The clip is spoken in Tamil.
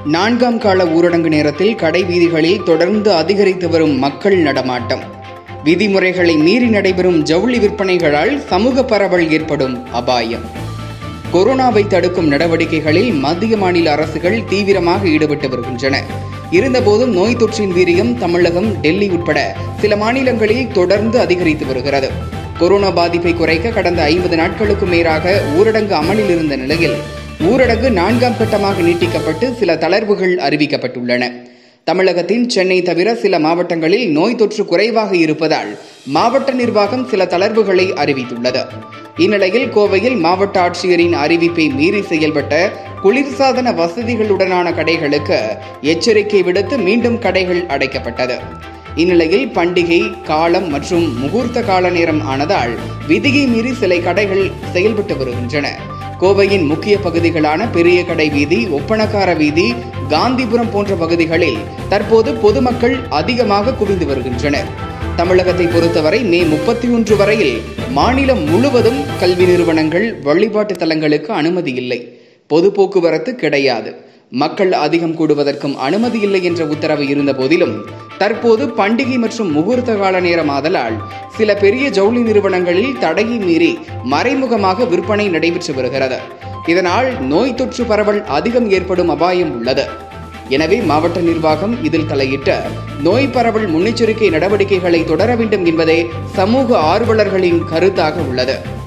நான்காம் கால ஊரடங்கு நேரத்தில் கடை வீதிகளில் தொடர்ந்து அதிகரித்து வரும் மக்கள் நடமாட்டம் விதிமுறைகளை மீறி நடைபெறும் ஜவுளி விற்பனைகளால் சமூக பரவல் ஏற்படும் அபாயம் கொரோனாவை தடுக்கும் நடவடிக்கைகளில் மத்திய மாநில அரசுகள் தீவிரமாக ஈடுபட்டு வருகின்றன இருந்தபோதும் நோய் தொற்றின் வீரியம் தமிழகம் டெல்லி உட்பட சில மாநிலங்களில் தொடர்ந்து அதிகரித்து வருகிறது கொரோனா பாதிப்பை குறைக்க கடந்த ஐம்பது நாட்களுக்கு மேலாக ஊரடங்கு அமலில் இருந்த நிலையில் ஊரடங்கு நான்காம் கட்டமாக நீட்டிக்கப்பட்டு சில தளர்வுகள் அறிவிக்கப்பட்டுள்ளன தமிழகத்தின் சென்னை தவிர சில மாவட்டங்களில் நோய் தொற்று குறைவாக இருப்பதால் மாவட்ட நிர்வாகம் சில தளர்வுகளை அறிவித்துள்ளது இந்நிலையில் கோவையில் மாவட்ட ஆட்சியரின் அறிவிப்பை மீறி செயல்பட்ட குளிர்சாதன வசதிகளுடனான கடைகளுக்கு எச்சரிக்கை விடுத்து மீண்டும் கடைகள் அடைக்கப்பட்டது இந்நிலையில் பண்டிகை காலம் மற்றும் முகூர்த்த கால நேரம் ஆனதால் விதியை மீறி சில கடைகள் செயல்பட்டு வருகின்றன கோவையின் முக்கிய பகுதிகளான பெரிய கடை வீதி ஒப்பனக்கார வீதி காந்திபுரம் போன்ற பகுதிகளில் தற்போது பொதுமக்கள் அதிகமாக குவிந்து வருகின்றனர் தமிழகத்தை பொறுத்தவரை மே முப்பத்தி ஒன்று வரையில் மாநிலம் முழுவதும் கல்வி நிறுவனங்கள் வழிபாட்டு தலங்களுக்கு அனுமதி இல்லை பொது போக்குவரத்து கிடையாது மக்கள் அதிகம் கூடுவதற்கும் அனுமதி இல்லை என்ற உத்தரவு இருந்த போதிலும் தற்போது பண்டிகை மற்றும் முகூர்த்த கால நேரம் ஆதலால் சில பெரிய ஜவுளி நிறுவனங்களில் தடையை மீறி மறைமுகமாக விற்பனை நடைபெற்று வருகிறது இதனால் நோய் தொற்று பரவல் அதிகம் ஏற்படும் அபாயம் உள்ளது எனவே மாவட்ட நிர்வாகம் இதில் தலையிட்டு நோய் பரவல் முன்னெச்சரிக்கை நடவடிக்கைகளை தொடர வேண்டும் என்பதே சமூக ஆர்வலர்களின் கருத்தாக உள்ளது